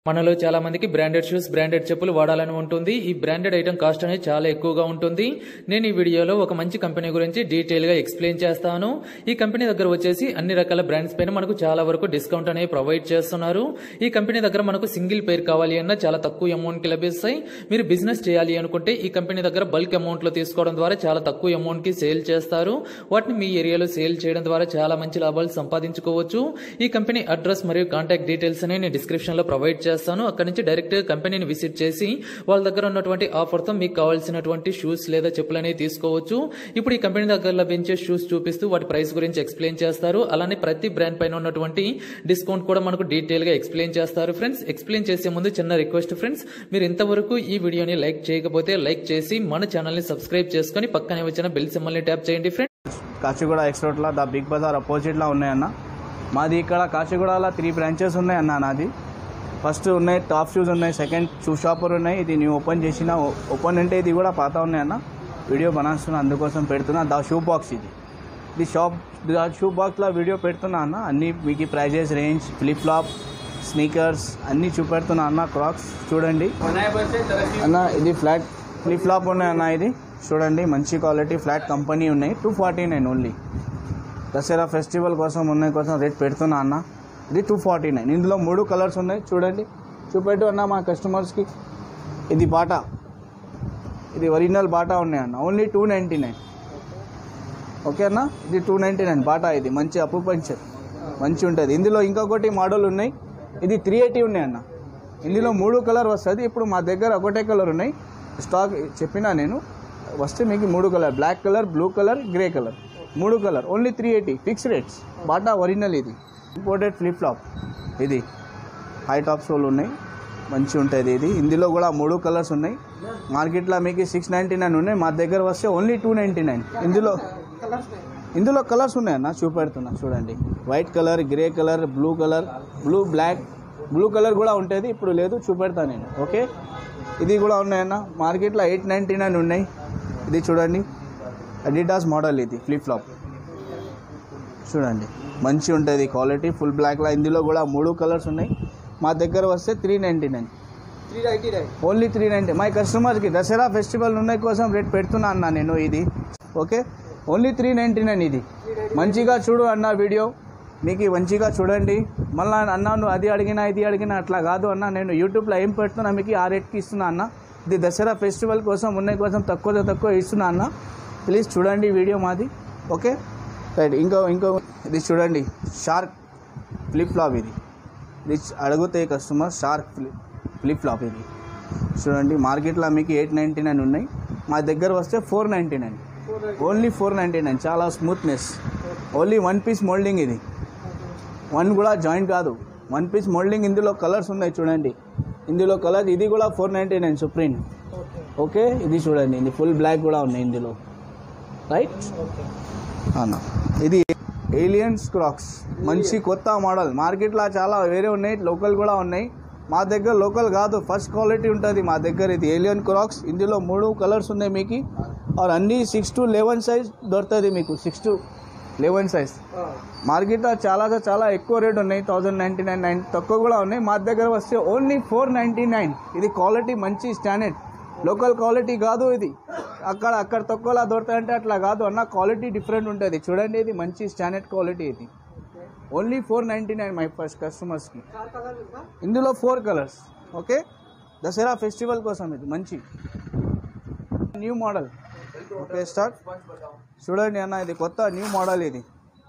మనలో చాలా మందికి బ్రాండెడ్ షూస్ బ్రాండెడ్ చెప్పులు వాడాలని ఉంటుంది ఈ బ్రాండెడ్ ఐటమ్ కాస్ట్ అనేది చాలా ఎక్కువగా ఉంటుంది నేను ఈ వీడియోలో ఒక మంచి కంపెనీ గురించి డీటెయిల్ గా ఎక్స్ప్లెయిన్ చేస్తాను ఈ కంపెనీ దగ్గర వచ్చేసి అన్ని రకాల బ్రాండ్స్ పైన మనకు చాలా వరకు డిస్కౌంట్ అనేది ప్రొవైడ్ చేస్తున్నారు ఈ కంపెనీ దగ్గర మనకు సింగిల్ పేర్ కావాలి అన్న చాలా తక్కువ అమౌంట్ కి లభిస్తాయి మీరు బిజినెస్ చేయాలి అనుకుంటే ఈ కంపెనీ దగ్గర బల్క్ అమౌంట్ లో తీసుకోవడం ద్వారా చాలా తక్కువ అమౌంట్ కి సేల్ చేస్తారు వాటిని మీ ఏరియాలో సేల్ చేయడం ద్వారా చాలా మంచి లాభాలు సంపాదించుకోవచ్చు ఈ కంపెనీ అడ్రస్ మరియు కాంటాక్ట్ డీటెయిల్స్ అనేవి నేను డిస్క్రిప్షన్ లో ప్రొవైడ్ చేస్తాను అక్కడ నుంచి డైరెక్ట్ కంపెనీని విజిట్ చేసి వాళ్ళ దగ్గర ఉన్నటువంటి ఆఫర్ తో మీకు కావాల్సినటువంటి షూస్ లేదా చెప్పులు అనేవి తీసుకోవచ్చు ఇప్పుడు ఈ కంపెనీ దగ్గర లభించే షూస్ చూపిస్తూ వాటి ప్రైస్ గురించి ఎక్స్ప్లెయిన్ చేస్తారు అలానే ప్రతి బ్రాండ్ పైన ఉన్నటువంటి డిస్కౌంట్ కూడా మనకు డీటెయిల్ గా ఎక్స్ప్లెయిన్ చేస్తారు ఫ్రెండ్స్ ఎక్స్ప్లెయిన్ చేసే ముందు చిన్న రిక్వెస్ట్ ఫ్రెండ్స్ మీరు ఇంతవరకు ఈ వీడియోని లైక్ చేయకపోతే లైక్ చేసి మన ఛానల్ ని సబ్స్క్రైబ్ చేసుకొని పక్కనే వచ్చిన బెల్ సింబల్ ని ట్యాప్ చేయండి ఫ్రెండ్స్ కాచిగూడ ఎక్స్ రోడ్లో ద బిగ్ బజార్ అపోజిట్లో ఉన్నాయన్న మాది ఇక్కడ కాచిగూడలో త్రీ బ్రాంచెస్ ఉన్నాయన్న నాది ఫస్ట్ ఉన్నాయి టాప్ షూస్ ఉన్నాయి సెకండ్ షూ షాపర్ ఉన్నాయి ఇది నేను ఓపెన్ చేసిన ఓ- ఓపెన్ అంటే ఇది కూడా పాత ఉన్నాయన్న వీడియో బనాస్తున్నా అందుకోసం పెడుతున్నా దా షూ బాక్స్ ఇది ఇది షాప్ దా షూ బాక్స్లో వీడియో పెడుతున్నా అన్న అన్ని మీకు prices range flip flop sneakers అన్నీ చూపెడుతున్నా అన్న క్రాక్స్ చూడండి అన్న ఇది ఫ్లాట్ ఫ్లిప్ ఫ్లాప్ ఉన్నాయి అన్న ఇది చూడండి మంచి క్వాలిటీ ఫ్లాట్ కంపెనీ ఉన్నాయి two forty nine only Dasara festival కోసం ఉన్నాయి కోసం రేట్ పెడుతున్నా అన్న ఇది టూ ఫార్టీ నైన్ ఇందులో మూడు కలర్స్ ఉన్నాయి చూడండి చూపెట్టు అన్న మా కస్టమర్స్కి ఇది బాటా ఇది ఒరిజినల్ బాటా ఉన్నాయి అన్న only two ninety nine okay అన్న ఇది టూ నైంటీ నైన్ బాటా ఇది మంచి అప్పు పంచర్ మంచి ఉంటుంది ఇందులో ఇంకొకటి మోడల్ ఉన్నాయి ఇది త్రీ ఎయిటీ ఉన్నాయి అన్న ఇందులో మూడు కలర్ వస్తుంది ఇప్పుడు మా దగ్గర ఒకటే కలర్ ఉన్నాయి స్టాక్ చెప్పినా నేను వస్తే మీకు మూడు colour black colour blue colour grey colour మూడు colour only three eighty fix rates Bata original ఇది ఇంపోర్టెడ్ ఫ్లిప్ ఫ్లాప్ ఇది హై టాప్ సోల్ ఉన్నాయి మంచి ఉంటుంది ఇది ఇందులో కూడా మూడు కలర్స్ ఉన్నాయి మార్కెట్లో మీకు సిక్స్ నైంటీ నైన్ ఉన్నాయి మా దగ్గర వస్తే ఓన్లీ టూ నైంటీ నైన్ ఇందులో ఇందులో కలర్స్ ఉన్నాయన్న చూపెడుతున్నా చూడండి white colour grey colour blue colour blue black blue colour కూడా ఉంటుంది ఇప్పుడు లేదు చూపెడతా నేను ఓకే ఇది కూడా ఉన్నాయన్న మార్కెట్లో ఎయిట్ నైంటీ నైన్ ఉన్నాయి ఇది చూడండి అడిడాస్ మోడల్ ఇది ఫ్లిప్ ఫ్లాప్ చూడండి మంచి ఉంటుంది క్వాలిటీ ఫుల్ బ్లాక్లో ఇందులో కూడా మూడు కలర్స్ ఉన్నాయి మా దగ్గర వస్తే three ninety nine only three ninety my కస్టమర్కి దసరా ఫెస్టివల్ ఉన్నాయి కోసం రేట్ పెడుతున్నా అన్న నేను ఇది okay only three ninety nine ఇది మంచిగా చూడు అన్న వీడియో మీకు మంచిగా చూడండి మళ్ళీ అన్న నువ్వు అది అడిగినా ఇది అడిగినా అట్లా కాదు అన్న నేను యూట్యూబ్లో ఏం పెడుతున్నా మీకు ఆ రేట్కి ఇస్తున్నా అన్న ఇది దసరా ఫెస్టివల్ కోసం ఉన్నాయి కోసం తక్కువ తక్కువ ఇస్తున్నా అన్న ప్లీజ్ చూడండి వీడియో మాది ఓకే రైట్ ఇంకో ఇంకో ఇది చూడండి షార్క్ ఫ్లిప్ ఫ్లాప్ ఇది ఇది అడుగుతాయి customer shark flip flip flop ఇది చూడండి మార్కెట్లో మీకు ఎయిట్ నైంటీ నైన్ ఉన్నాయి మా దగ్గర వస్తే four ninety nine only four ninety nine చాలా smoothness only one piece moulding ఇది వన్ కూడా జాయింట్ కాదు వన్ పీస్ మోల్డింగ్ ఇందులో కలర్స్ ఉన్నాయి చూడండి ఇందులో కలర్ ఇది కూడా four ninety nine supreme okay ఇది చూడండి ఇది ఫుల్ బ్లాక్ కూడా ఉన్నాయి ఇందులో రైట్ అన్న ఇది ఏలియన్స్ క్రాక్స్ మంచి కొత్త మోడల్ మార్కెట్లో చాలా వేరే ఉన్నాయి లోకల్ కూడా ఉన్నాయి మా దగ్గర లోకల్ కాదు ఫస్ట్ క్వాలిటీ ఉంటుంది మా దగ్గర ఇది ఏలియన్ క్రాక్స్ ఇందులో మూడు కలర్స్ ఉన్నాయి మీకు ఆర్ అన్ని సిక్స్ టు లెవెన్ సైజ్ దొరుకుతుంది మీకు సిక్స్ టు లెవెన్ సైజ్ మార్కెట్లో చాలా చాలా ఎక్కువ రేట్ ఉన్నాయి థౌజండ్ నైంటీ నైన్ నైన్ తక్కువ కూడా ఉన్నాయి మా దగ్గర వస్తే ఓన్లీ ఫోర్ నైంటీ నైన్ ఇది క్వాలిటీ మంచి స్టాండర్డ్ లోకల్ క్వాలిటీ కాదు ఇది అక్కడ అక్కడ తక్కువలా దొరుకుతాయంటే అట్లా కాదు అన్న క్వాలిటీ డిఫరెంట్ ఉంటుంది చూడండి ఇది మంచి స్టాండర్డ్ క్వాలిటీ ఇది only four ninety nine my first కస్టమర్స్కి ఇందులో four colours okay Dasara festival కోసం ఇది మంచి న్యూ మోడల్ ఓకే స్టార్ట్ చూడండి అన్న ఇది కొత్త న్యూ మోడల్ ఇది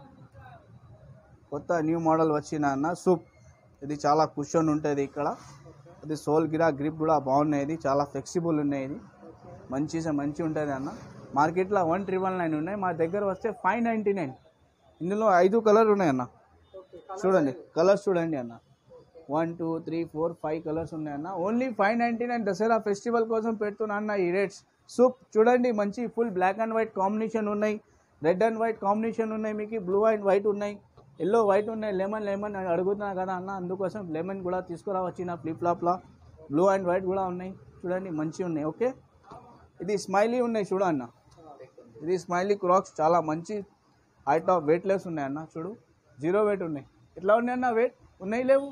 కొత్త న్యూ మోడల్ వచ్చిన అన్న సూప్ ఇది చాలా కుషన్ ఉంటుంది ఇక్కడ ఇది సోల్ గిరా గ్రిప్ కూడా బాగున్నాయి ఇది చాలా ఫ్లెక్సిబుల్ ఉన్నాయి ఇది మంచి మంచి ఉంటుంది అన్న మార్కెట్లో వన్ ట్రిపుల్ నైన్ ఉన్నాయి మా దగ్గర వస్తే ఫైవ్ నైంటీ నైన్ ఇందులో ఐదు కలర్ ఉన్నాయి అన్న చూడండి కలర్స్ చూడండి అన్న one two three four five colours ఉన్నాయి అన్న only five ninety nine Dasara festival కోసం పెడుతున్నా అన్న ఈ రేట్స్ సూప్ చూడండి మంచి full black and white combination ఉన్నాయి రెడ్ అండ్ వైట్ కాంబినేషన్ ఉన్నాయి మీకు బ్లూ అండ్ వైట్ ఉన్నాయి ఎల్లో వైట్ ఉన్నాయి లెమన్ లెమన్ అని అడుగుతున్నా కదా అన్న అందుకోసం లెమన్ కూడా తీసుకురావచ్చిన ఫ్లిప్ ఫ్లాప్లో బ్లూ అండ్ వైట్ కూడా ఉన్నాయి చూడండి మంచి ఉన్నాయి ఓకే ఇది స్మైలీ ఉన్నాయి చూడు అన్న ఇది స్మైలీ క్రాక్స్ చాలా మంచి హైట్ ఆఫ్ వెయిట్ లెస్ ఉన్నాయి అన్న చూడు జీరో వెయిట్ ఉన్నాయి ఎట్లా ఉన్నాయి అన్న వెయిట్ ఉన్నాయి లేవు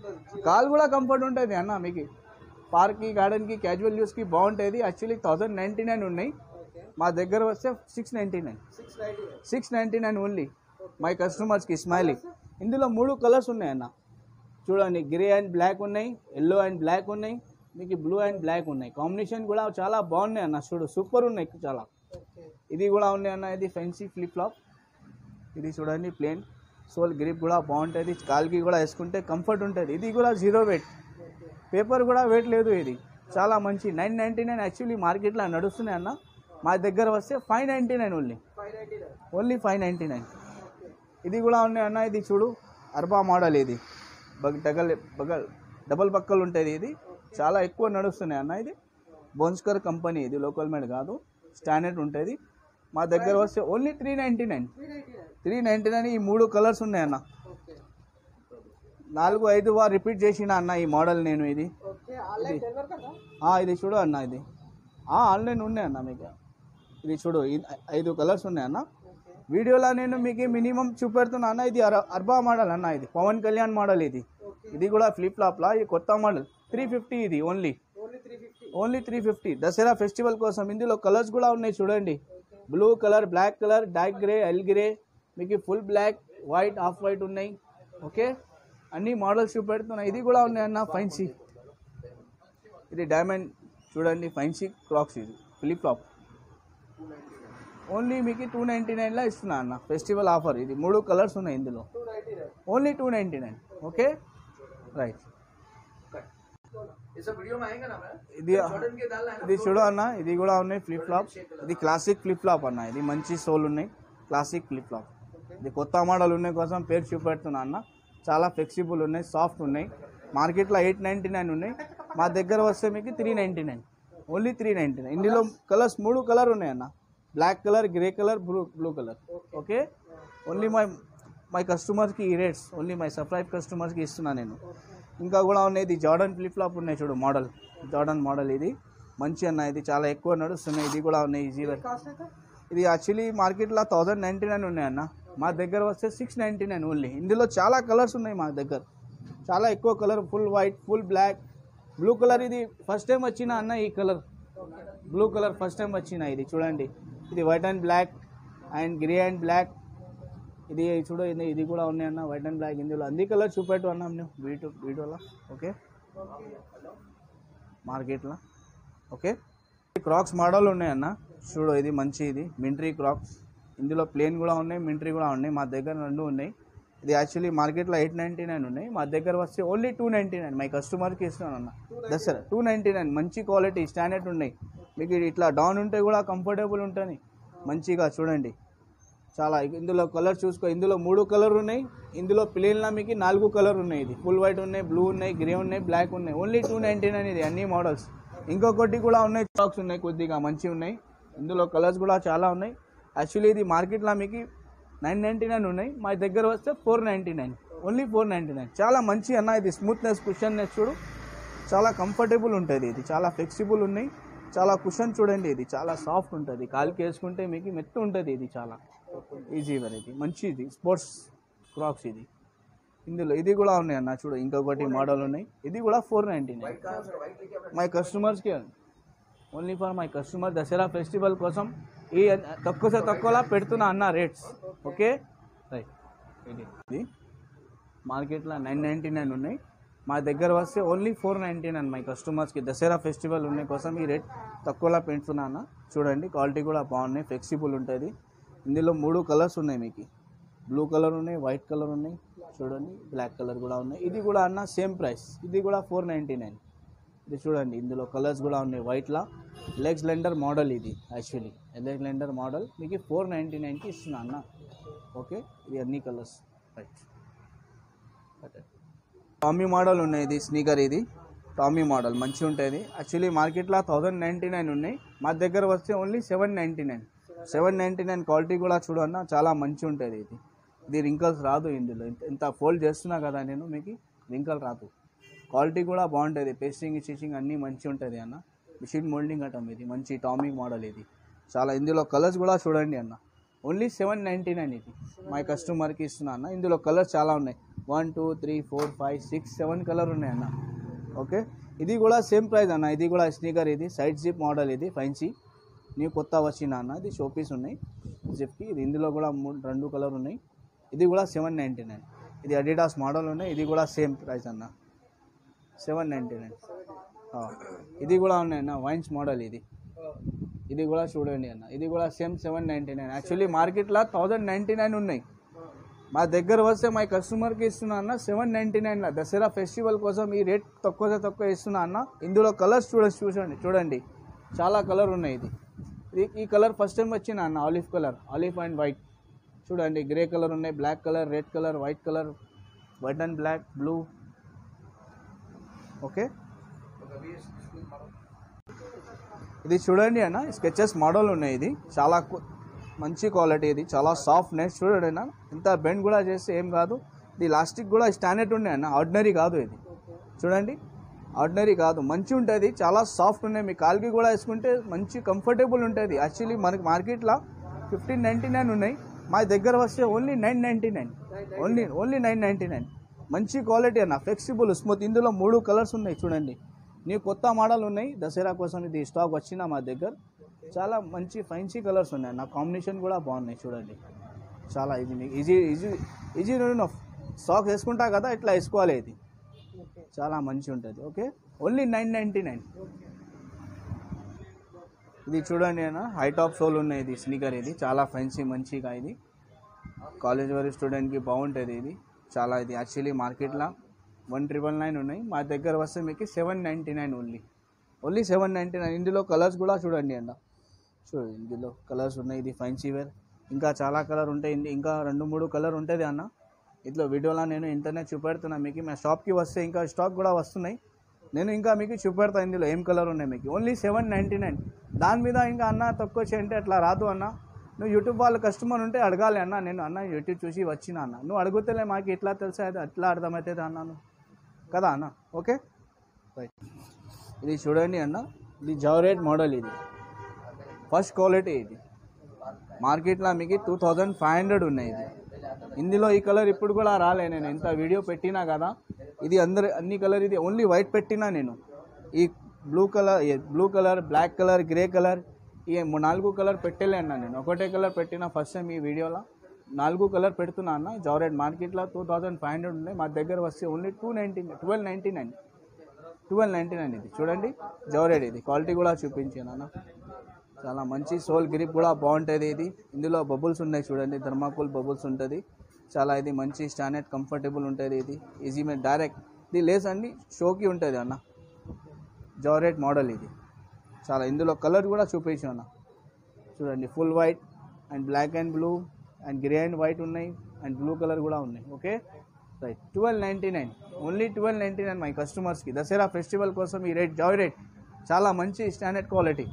కాల్ కూడా కంఫర్ట్ ఉంటుంది అన్న మీకు పార్క్కి గార్డెన్కి క్యాజువల్ యూస్కి బాగుంటుంది యాక్చువల్లీ థౌజండ్ నైంటీ నైన్ ఉన్నాయి మా దగ్గర వస్తే six ninety nine six ninety nine only my కస్టమర్స్కి స్మైలీ ఇందులో మూడు కలర్స్ ఉన్నాయి అన్న చూడండి గ్రే అండ్ బ్లాక్ ఉన్నాయి ఎల్లో అండ్ బ్లాక్ ఉన్నాయి మీకు బ్లూ అండ్ బ్లాక్ ఉన్నాయి కాంబినేషన్ కూడా చాలా బాగున్నాయి అన్న చూడు సూపర్ ఉన్నాయి చాలా ఇది కూడా ఉన్నాయి అన్న ఇది ఫెన్సీ ఫ్లిప్ ఫ్లాప్ ఇది చూడండి ప్లేన్ సోల్ గ్రిప్ కూడా బాగుంటుంది కాల్కి కూడా వేసుకుంటే కంఫర్ట్ ఉంటుంది ఇది కూడా జీరో వెయిట్ పేపర్ కూడా వెయిట్ లేదు ఇది చాలా మంచి నైన్ నైంటీ నైన్ యాక్చువల్లీ మార్కెట్లో నడుస్తున్నాయి అన్న మా దగ్గర వస్తే five ninety nine only only five ninety nine ఇది కూడా ఉన్నాయి అన్న ఇది చూడు అర్బా మోడల్ ఇది బగ్ డగల్ బగల్ డబల్ బక్కలు ఉంటుంది ఇది చాలా ఎక్కువ నడుస్తున్నాయి అన్న ఇది బోన్స్కర్ కంపెనీ ఇది లోకల్ మేడ్ కాదు స్టాండర్డ్ ఉంటుంది మా దగ్గర వస్తే only three ninety nine three ninety nine ఈ మూడు కలర్స్ ఉన్నాయి అన్న నాలుగు ఐదు వారు రిపీట్ చేసిన అన్న ఈ మోడల్ నేను ఇది ఇది ఆ, ఇది చూడు అన్న ఇది ఆ, ఆన్లైన్ ఉన్నాయి అన్న మీకు ఇది చూడు ఈ ఐదు కలర్స్ ఉన్నాయి అన్న వీడియోలో నేను మీకు మినిమం చూపెడుతున్నా అన్న ఇది అర- అర్బా మోడల్ అన్న ఇది పవన్ కళ్యాణ్ మోడల్ ఇది ఇది కూడా ఫ్లిప్ ఫ్లాప్లా ఇది కొత్త మోడల్ త్రీ ఫిఫ్టీ ఇది only only three fifty Dasara festival కోసం ఇందులో కలర్స్ కూడా ఉన్నాయి చూడండి blue colour black colour dark grey ఎల్ గ్రే మీకు full black white half white ఉన్నాయి ఓకే అన్ని మోడల్స్ చూపెడుతున్నా ఇది కూడా ఉన్నాయి అన్న ఫైన్సీ ఇది డైమండ్ చూడండి ఫైన్సీ క్లాక్స్ ఇది ఫ్లిప్ ఫ్లాప్ ఓన్లీ మీకు టూ నైంటీ నైన్లో ఇస్తున్నా అన్న ఫెస్టివల్ ఆఫర్ ఇది మూడు కలర్స్ ఉన్నాయి ఇందులో only two ninety nine okay right ఇది ఇది చూడు అన్న ఇది కూడా ఉన్నాయి ఫ్లిప్ ఫ్లాప్ ఇది క్లాసిక్ ఫ్లిప్ ఫ్లాప్ అన్న ఇది మంచి సోల్ ఉన్నాయి క్లాసిక్ ఫ్లిప్ ఫ్లాప్ ఇది కొత్త మోడల్ ఉన్నాయి కోసం పేరు చూపెడుతున్నా అన్న చాలా ఫ్లెక్సిబుల్ ఉన్నాయి సాఫ్ట్ ఉన్నాయి మార్కెట్లో ఎయిట్ నైంటీ నైన్ ఉన్నాయి మా దగ్గర వస్తే మీకు three ninety nine only three ninety nine ఇందులో కలర్స్ మూడు కలర్ ఉన్నాయి అన్న black colour grey colour blue blue colour okay only my my కస్టమర్స్కి ఈ రేట్స్ ఓన్లీ మై సబ్స్క్రైబ్ కస్టమర్స్కి ఇస్తున్నా నేను ఇంకా కూడా ఉన్నాయి ఇది జార్డన్ ఫ్లిప్ ఫ్లాప్ ఉన్నాయి చూడు మోడల్ జార్డన్ మోడల్ ఇది మంచి అన్న ఇది చాలా ఎక్కువ నడుస్తున్నాయి ఇది కూడా ఉన్నాయి ఈజీ ఇది యాక్చువల్లీ మార్కెట్లో థౌజండ్ నైంటీ నైన్ ఉన్నాయి అన్న మా దగ్గర వస్తే సిక్స్ నైంటీ నైన్ ఓన్లీ ఇందులో చాలా కలర్స్ ఉన్నాయి మా దగ్గర చాలా ఎక్కువ colour full white full black blue colour ఇది ఫస్ట్ టైం వచ్చిన అన్న ఈ colour blue colour first time వచ్చిన ఇది చూడండి ఇది white and black and grey and black ఇది చూడు ఇది ఇది కూడా ఉన్నాయి అన్న వైట్ అండ్ బ్లాక్ ఇందులో అన్ని కలర్ చూపెట్టు అన్నాం మేము వీడియో వీడియోలో ఓకే మార్కెట్లో ఓకే క్రాక్స్ మోడల్ ఉన్నాయి అన్న చూడు ఇది మంచి ఇది మింట్రీ క్రాక్స్ ఇందులో ప్లేన్ కూడా ఉన్నాయి మింట్రీ కూడా ఉన్నాయి మా దగ్గర రెండు ఉన్నాయి ఇది యాక్చువల్లీ మార్కెట్లో ఎయిట్ నైంటీ నైన్ ఉన్నాయి మా దగ్గర వస్తే only two ninety nine my కస్టమర్కి ఇస్తున్నాను అన్న దసరా టూ నైంటీ నైన్ మంచి క్వాలిటీ స్టాండర్డ్ ఉన్నాయి మీకు ఇది ఇట్లా డౌన్ ఉంటే కూడా కంఫర్టబుల్ ఉంటుంది మంచిగా చూడండి చాలా ఇందులో కలర్ చూసుకో ఇందులో మూడు కలర్ ఉన్నాయి ఇందులో ప్లేన్లా మీకు నాలుగు కలర్ ఉన్నాయి ఇది ఫుల్ వైట్ ఉన్నాయి బ్లూ ఉన్నాయి గ్రే ఉన్నాయి బ్లాక్ ఉన్నాయి ఓన్లీ టూ నైంటీ నైన్ ఇది అన్ని మోడల్స్ ఇంకొకటి కూడా ఉన్నాయి స్టాక్స్ ఉన్నాయి కొద్దిగా మంచిగా ఉన్నాయి ఇందులో కలర్స్ కూడా చాలా ఉన్నాయి యాక్చువల్లీ ఇది మార్కెట్లో మీకు నైన్ నైంటీ నైన్ ఉన్నాయి మా దగ్గర వస్తే four ninety nine only four ninety nine చాలా మంచి అన్న ఇది స్మూత్నెస్ కుషన్నెస్ చూడు చాలా కంఫర్టబుల్ ఉంటుంది ఇది చాలా ఫ్లెక్సిబుల్ ఉన్నాయి చాలా కుషన్ చూడండి ఇది చాలా సాఫ్ట్ ఉంటుంది కాలుకి వేసుకుంటే మీకు మెత్త ఉంటుంది ఇది చాలా ఈజీ వెరైటీ మంచి ఇది స్పోర్ట్స్ క్రాక్స్ ఇది ఇందులో ఇది కూడా ఉన్నాయి అన్న చూడు ఇంకొకటి మోడల్ ఉన్నాయి ఇది కూడా ఫోర్ నైంటీ నైన్ మై కస్టమర్స్కి only for my customer Dasara festival కోసం ఈ తక్కువ సే తక్కువలా పెడుతున్నా అన్న రేట్స్ ఓకే రైట్ ఇది ఇది మార్కెట్లో నైన్ నైంటీ నైన్ ఉన్నాయి మా దగ్గర వస్తే only four ninety nine my కస్టమర్స్కి దసరా ఫెస్టివల్ ఉన్నాయి కోసం ఈ రేట్ తక్కువలా పెడుతున్నా అన్న చూడండి క్వాలిటీ కూడా బాగున్నాయి ఫ్లెక్సిబుల్ ఉంటుంది ఇందులో మూడు కలర్స్ ఉన్నాయి మీకు బ్లూ కలర్ ఉన్నాయి వైట్ కలర్ ఉన్నాయి చూడండి బ్లాక్ కలర్ కూడా ఉన్నాయి ఇది కూడా అన్న సేమ్ ప్రైస్ ఇది కూడా ఫోర్ నైంటీ నైన్ ఇది చూడండి ఇందులో కలర్స్ కూడా ఉన్నాయి వైట్లా లెగ్స్ లెండర్ మోడల్ ఇది యాక్చువల్లీ లెగ్ లెండర్ మోడల్ మీకు ఫోర్ నైంటీ నైన్కి ఇస్తున్నా అన్న ఓకే ఇది అన్ని కలర్స్ రైట్ టామీ మోడల్ ఉన్నాయి ఇది స్నీకర్ ఇది టామీ మోడల్ మంచిగా ఉంటుంది యాక్చువల్లీ మార్కెట్లో థౌజండ్ నైంటీ నైన్ ఉన్నాయి మా దగ్గర వస్తే only seven ninety nine seven ninety nine quality కూడా చూడన్నా చాలా మంచిగా ఉంటుంది ఇది ఇది రింకల్స్ రాదు ఇందులో ఇంత- ఇంత ఫోల్డ్ చేస్తున్నా కదా నేను మీకు రింకల్ రాదు క్వాలిటీ కూడా బాగుంటుంది పేస్టింగ్ స్టిచ్చింగ్ అన్నీ మంచిగా ఉంటుంది అన్న మిషన్ మోల్డింగ్ అంటాం ఇది మంచి టామిక్ మోడల్ ఇది చాలా ఇందులో కలర్స్ కూడా చూడండి అన్న ఓన్లీ సెవెన్ నైంటీ నైన్ ఇది మై కస్టమర్కి ఇస్తున్నా అన్న ఇందులో కలర్స్ చాలా ఉన్నాయి one two three four five six seven colour ఉన్నాయి అన్న ఓకే ఇది కూడా సేమ్ ప్రైస్ అన్న ఇది కూడా స్నీకర్ ఇది సైడ్ జిప్ మోడల్ ఇది ఫైన్సీ న్యూ కొత్త వచ్చిన అన్న ఇది షోపీస్ ఉన్నాయి జిప్కి ఇది ఇందులో కూడా మూడు రెండు కలర్ ఉన్నాయి ఇది కూడా సెవెన్ నైంటీ నైన్ ఇది అడిడాస్ మోడల్ ఉన్నాయి ఇది కూడా సేమ్ ప్రైస్ అన్న సెవెన్ నైంటీ నైన్ ఇది కూడా ఉన్నాయి అన్న వైన్స్ మోడల్ ఇది ఇది కూడా చూడండి అన్న ఇది కూడా same seven ninety nine actually మార్కెట్లో థౌజండ్ నైంటీ నైన్ ఉన్నాయి మా దగ్గర వస్తే మా కస్టమర్కి ఇస్తున్నా అన్న సెవెన్ నైంటీ నైన్లో దసరా ఫెస్టివల్ కోసం ఈ రేట్ తక్కువ తక్కువ ఇస్తున్నా అన్న ఇందులో కలర్స్ చూడ చూడండి చూడండి చాలా కలర్ ఉన్నాయి ఇది ఇది ఈ కలర్ ఫస్ట్ టైం వచ్చిన అన్న olive colour olive and white చూడండి గ్రే కలర్ ఉన్నాయి black colour red colour white colour white and black blue okay ఇది చూడండి అన్న స్కెచెస్ మోడల్ ఉన్నాయి ఇది చాలా కు- మంచి క్వాలిటీ ఇది చాలా సాఫ్ట్నెస్ చూడండి అన్న ఇంత బెండ్ కూడా చేస్తే ఏం కాదు ఇది లాస్టిక్ కూడా స్టాండర్డ్ ఉన్నాయి అన్న ఆర్డినరీ కాదు ఇది చూడండి ఆర్డినరీ కాదు మంచి ఉంటుంది చాలా సాఫ్ట్ ఉన్నాయి మీ కాల్కి కూడా వేసుకుంటే మంచి కంఫర్టబుల్ ఉంటుంది యాక్చువల్లీ మనకి మార్కెట్లో ఫిఫ్టీన్ నైంటీ నైన్ ఉన్నాయి మా దగ్గర వస్తే only nine ninety nine only only nine ninety nine మంచి క్వాలిటీ అన్న ఫ్లెక్సిబుల్ స్మూత్ ఇందులో మూడు కలర్స్ ఉన్నాయి చూడండి నీ కొత్త మోడల్ ఉన్నాయి దసరా కోసం ఇది స్టాక్ వచ్చిన మా దగ్గర చాలా మంచి ఫైన్సీ కలర్స్ ఉన్నాయి నా కాంబినేషన్ కూడా బాగున్నాయి చూడండి చాలా ఇది మీకు ఈజీ ఈజీ ఈజీ నేను స్టాక్ వేసుకుంటా కదా ఇట్లా వేసుకోవాలి ఇది చాలా మంచి ఉంటుంది okay only nine ninety nine ఇది చూడండి అన్న హై టాప్ సోల్ ఉన్నాయి ఇది స్నీకర్ ఇది చాలా ఫెన్సీ మంచిగా ఇది కాలేజ్ వారి స్టూడెంట్కి బాగుంటుంది ఇది చాలా ఇది యాక్చువల్లీ మార్కెట్లో వన్ ట్రిపుల్ నైన్ ఉన్నాయి మా దగ్గర వస్తే మీకు seven ninety nine only only seven ninety nine ఇందులో కలర్స్ కూడా చూడండి అన్న చూడండి ఇందులో కలర్స్ ఉన్నాయి ఇది ఫైన్సీ వేర్ ఇంకా చాలా కలర్ ఉంటాయి ఇంది- ఇంకా రెండు మూడు కలర్ ఉంటుంది అన్న ఇట్లా వీడియోలో నేను ఇంటర్నెట్ చూపెడుతున్నా మీకు మా షాప్కి వస్తే ఇంకా స్టాక్ కూడా వస్తున్నాయి నేను ఇంకా మీకు చూపెడతా ఇందులో ఏం కలర్ ఉన్నాయి మీకు ఓన్లీ సెవెన్ నైంటీ నైన్ దాని మీద ఇంకా అన్న తక్కువ చేయంటే అట్లా రాదు అన్న నువ్వు యూట్యూబ్ వాళ్ళ కస్టమర్ ఉంటే అడగాలి అన్న నేను అన్న యూట్యూబ్ చూసి వచ్చిన అన్న నువ్వు అడుగుతలే మాకు ఎట్లా తెలుసా అది అట్లా అర్థమవుతుంది అన్నాను కదా అన్న ఓకే రైట్ ఇది చూడండి అన్న ఇది జవరేట్ మోడల్ ఇది ఫస్ట్ క్వాలిటీ ఇది మార్కెట్లో మీకు టూ థౌజండ్ ఫైవ్ హండ్రెడ్ ఉన్నాయి ఇది ఇందులో ఈ కలర్ ఇప్పుడు కూడా రాలే నేను ఎంత వీడియో పెట్టినా కదా ఇది అందరు అన్ని కలర్ ఇది ఓన్లీ వైట్ పెట్టినా నేను ఈ blue colour blue colour black colour grey colour ఈ ము- నాలుగు కలర్ పెట్టలే అన్న నేను ఒకటే కలర్ పెట్టిన ఫస్ట్ టైం ఈ వీడియోలో నాలుగు కలర్ పెడుతున్నా అన్న జవరేట్ మార్కెట్లో టూ థౌజండ్ ఫైవ్ హండ్రెడ్ ఉన్నాయి మా దగ్గర వస్తే only two ninety twelve ninety nine twelve ninety nine ఇది చూడండి జవరేట్ ఇది క్వాలిటీ కూడా చూపించాను అన్న చాలా మంచి సోల్ గ్రిప్ కూడా బాగుంటుంది ఇది ఇందులో బబుల్స్ ఉన్నాయి చూడండి థర్మాకోల్ బబుల్స్ ఉంటుంది చాలా ఇది మంచి స్టాండర్డ్ కంఫర్టబుల్ ఉంటుంది ఇది ఈజీ మీద డైరెక్ట్ ఇది లేస్ అండి షోకి ఉంటుంది అన్న జవరేట్ మోడల్ ఇది చాలా ఇందులో కలర్ కూడా చూపించాను అన్న చూడండి full white and black and blue and grey and white ఉన్నాయి అండ్ బ్లూ కలర్ కూడా ఉన్నాయి okay right twelve ninety nine only twelve ninety nine my కస్టమర్స్కి దసరా ఫెస్టివల్ కోసం ఈ రేట్ జాయ్ రేట్ చాలా మంచి స్టాండర్డ్ క్వాలిటీ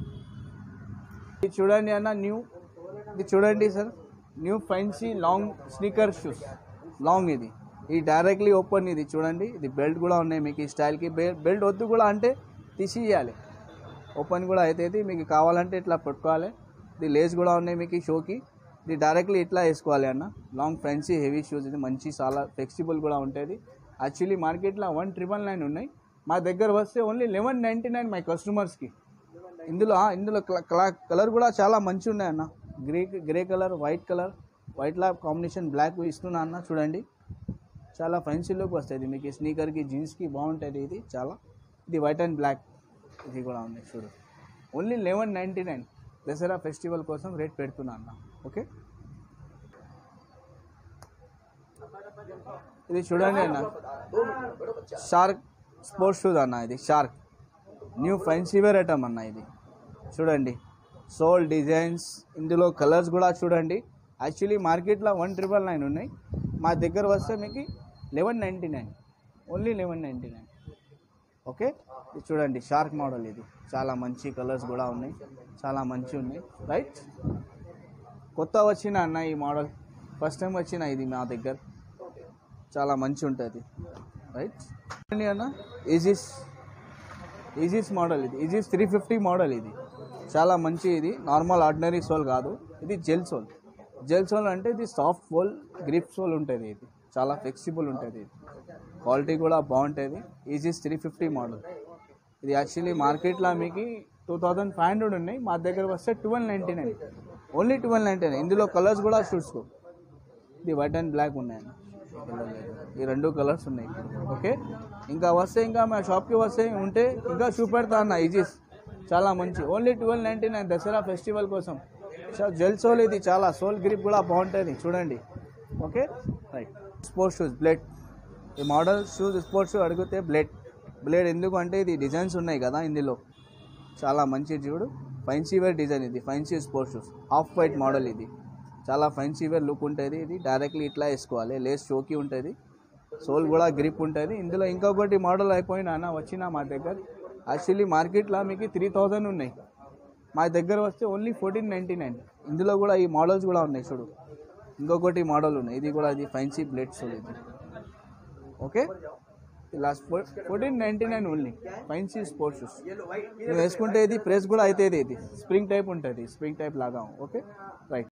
ఇది చూడండి అన్న న్యూ ఇది చూడండి sir new fancy long sneaker shoes long ఇది ఇది డైరెక్ట్లీ ఓపెన్ ఇది చూడండి ఇది బెల్ట్ కూడా ఉన్నాయి మీకు ఈ స్టైల్కి బెల్ట్ వద్దు కూడా అంటే తీసేయాలి ఓపెన్ కూడా అయితే మీకు కావాలంటే ఇట్లా పెట్టుకోవాలి ఇది లేస్ కూడా ఉన్నాయి మీకు ఈ షోకి ఇది డైరెక్ట్లీ ఇట్లా వేసుకోవాలి అన్న లాంగ్ ఫెన్సీ హెవీ షూస్ ఇది మంచి చాలా ఫ్లెక్సిబుల్ కూడా ఉంటుంది యాక్చువల్లీ మార్కెట్లో వన్ ట్రిపుల్ నైన్ ఉన్నాయి మా దగ్గర వస్తే only eleven ninety nine my కస్టమర్స్కి ఇందులో ఆ, ఇందులో కలర్ కూడా చాలా మంచి ఉన్నాయి అన్న grey grey colour white colour white లా కాంబినేషన్ బ్లాక్ ఇస్తున్నా అన్న చూడండి చాలా ఫెన్సీ లుక్ వస్తుంది మీకు ఈ స్నీకర్కి జీన్స్కి బాగుంటుంది ఇది చాలా ఇది వైట్ అండ్ బ్లాక్ ఇది కూడా ఉంది చూడు only eleven ninety nine Dasara festival కోసం రేట్ పెడుతున్నా అన్న ఓకే ఇది చూడండి అన్న షార్క్ స్పోర్ట్స్ షూస్ అన్న ఇది shark new fancy wear item అన్న ఇది చూడండి సోల్ డిజైన్స్ ఇందులో కలర్స్ కూడా చూడండి యాక్చువల్లీ మార్కెట్లో వన్ ట్రిపుల్ నైన్ ఉన్నాయి మా దగ్గర వస్తే మీకు eleven ninety nine only eleven ninety nine okay ఇది చూడండి షార్క్ మోడల్ ఇది చాలా మంచి కలర్స్ కూడా ఉన్నాయి చాలా మంచి ఉన్నాయి రైట్ కొత్త వచ్చిన అన్న ఈ మోడల్ ఫస్ట్ టైం వచ్చిన ఇది మా దగ్గర చాలా మంచి ఉంటుంది రైట్ చూడండి అన్న ఈజీస్ ఈజీస్ మోడల్ ఇది ఈజీస్ త్రీ ఫిఫ్టీ మోడల్ ఇది చాలా మంచి ఇది నార్మల్ ఆర్డినరీ సోల్ కాదు ఇది జెల్ సోల్ జెల్ సోల్ అంటే ఇది సాఫ్ట్ సోల్ గ్రిప్ సోల్ ఉంటుంది ఇది చాలా ఫ్లెక్సిబుల్ ఉంటుంది క్వాలిటీ కూడా బాగుంటుంది ఈజీస్ త్రీ ఫిఫ్టీ మోడల్ ఇది యాక్చువల్లీ మార్కెట్లో మీకు టూ థౌజండ్ ఫైవ్ హండ్రెడ్ ఉన్నాయి మా దగ్గర వస్తే twelve ninety nine only twelve ninety nine ఇందులో కలర్స్ కూడా చూసుకో ఇది వైట్ అండ్ బ్లాక్ ఉన్నాయండి ఈ రెండు కలర్స్ ఉన్నాయి ఓకే ఇంకా వస్తే ఇంకా మా షాప్కి వస్తే ఉంటే ఇంకా చూపెడతా అన్న ఈజీస్ చాలా మంచి only twelve ninety nine Dasara festival కోసం జెల్ సోల్ ఇది చాలా సోల్ గ్రిప్ కూడా బాగుంటుంది చూడండి okay right sports shoes blade ఈ మోడల్ షూస్ స్పోర్ట్స్ షూ అడిగితే బ్లేడ్ బ్లేడ్ ఎందుకు అంటే ఇది డిజైన్స్ ఉన్నాయి కదా ఇందులో చాలా మంచి చూడు ఫైన్సీ వేర్ డిజైన్ ఇది fancy sports shoes off white model ఇది చాలా ఫైన్సీ వేర్ లుక్ ఉంటుంది ఇది డైరెక్ట్లీ ఇట్లా వేసుకోవాలి లేస్ షోకి ఉంటుంది సోల్ కూడా గ్రిప్ ఉంటుంది ఇందులో ఇంకొకటి మోడల్ అయిపోయినా అన్న వచ్చిన మా దగ్గర యాక్చువల్లీ మార్కెట్లో మీకు త్రీ థౌజండ్ ఉన్నాయి మా దగ్గర వస్తే ఓన్లీ ఫోర్టీన్ నైంటీ నైన్ ఇందులో కూడా ఈ మోడల్స్ కూడా ఉన్నాయి చూడు ఇంకొకటి మోడల్ ఉన్నాయి ఇది కూడా ఇది ఫైన్సీ బ్లేడ్ సోల్ ఇది okay last fourteen ninety nine only fancy sports shoes నువ్వు వేసుకుంటే ఇది ప్రెస్ కూడా అవుతుంది ఇది స్ప్రింగ్ టైప్ ఉంటుంది స్ప్రింగ్ టైప్ లాగా ఓకే రైట్